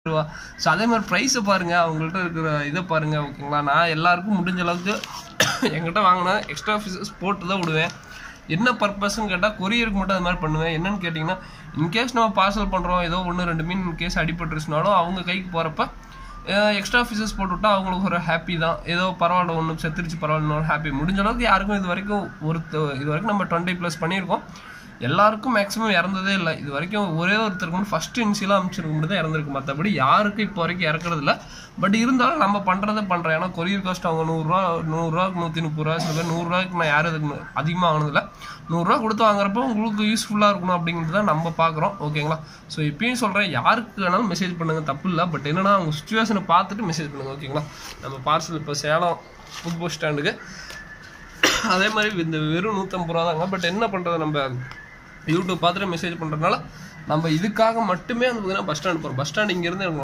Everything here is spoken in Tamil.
ரூபா ஸோ அதே மாதிரி ப்ரைஸை பாருங்கள் அவங்கள்ட்ட இருக்கிற இதை பாருங்கள் ஓகேங்களா நான் எல்லாருக்கும் முடிஞ்ச அளவுக்கு என்கிட்ட வாங்கினா எக்ஸ்ட்ரா ஃபீஸஸ் போட்டு தான் விடுவேன் என்ன பர்பஸ்ன்னு கேட்டால் கொரியருக்கு மட்டும் அது மாதிரி பண்ணுவேன் என்னன்னு கேட்டிங்கன்னா இன்கேஸ் நம்ம பார்சல் பண்ணுறோம் ஏதோ ஒன்று ரெண்டு மீன் இன்கேஸ் அடிபட்டுருச்சுனாலும் அவங்க கைக்கு போகிறப்ப எக்ஸ்ட்ரா ஃபீஸஸ் போட்டு விட்டா அவங்களுக்கு ஒரு ஹாப்பி தான் ஏதோ பரவாயில்ல ஒன்றும் செத்துருச்சு பரவாயில்ல ஹாப்பி முடிஞ்ச அளவுக்கு யாருக்கும் இது வரைக்கும் ஒரு இது வரைக்கும் நம்ம டுவெண்ட்டி ப்ளஸ் பண்ணியிருக்கோம் எல்லாருக்கும் மேக்ஸிமம் இறந்ததே இல்லை இது வரைக்கும் ஒரே ஒருத்தருக்கு மட்டும் ஃபர்ஸ்ட் இன்சியலாக அமைச்சிருக்க மட்டும் தான் இறந்துருக்கு மற்றபடி யாருக்கும் இப்போ வரைக்கும் இறக்குறது இல்லை பட் இருந்தாலும் நம்ம பண்ணுறதை பண்ணுறோம் ஏன்னா கொரியர் காஸ்ட் அவங்க நூறுரூவா நூறுரூவாக்கு நூற்றி முப்பது ரூபா சில பேர் நூறுரூவாய்க்கு நான் யாரும் இதுக்கு அதிகமாக வாங்கினதில்ல நூறுரூவா கொடுத்து வாங்குறப்போ உங்களுக்கு யூஸ்ஃபுல்லாக இருக்கணும் அப்படிங்கிறது தான் நம்ம பார்க்குறோம் ஓகேங்களா ஸோ இப்பயும் சொல்கிறேன் யாருக்கு வேணாலும் மெசேஜ் பண்ணுங்க தப்பு இல்லை பட் என்னன்னா அவங்க சுச்சுவேஷனை பார்த்துட்டு மெசேஜ் பண்ணுங்க ஓகேங்களா நம்ம பார்சல் இப்போ சேலம் புது பஸ் ஸ்டாண்டுக்கு அதே மாதிரி இந்த வெறும் நூற்றம்பது ரூபா தாங்க பட் என்ன பண்ணுறது நம்ம யூடியூப் பார்த்துட்டு மெசேஜ் பண்ணுறதுனால நம்ம இதுக்காக மட்டுமே வந்து பார்த்தீங்கன்னா பஸ் ஸ்டாண்ட் போகிறோம் பஸ் ஸ்டாண்ட் இங்கேருந்து எனக்கு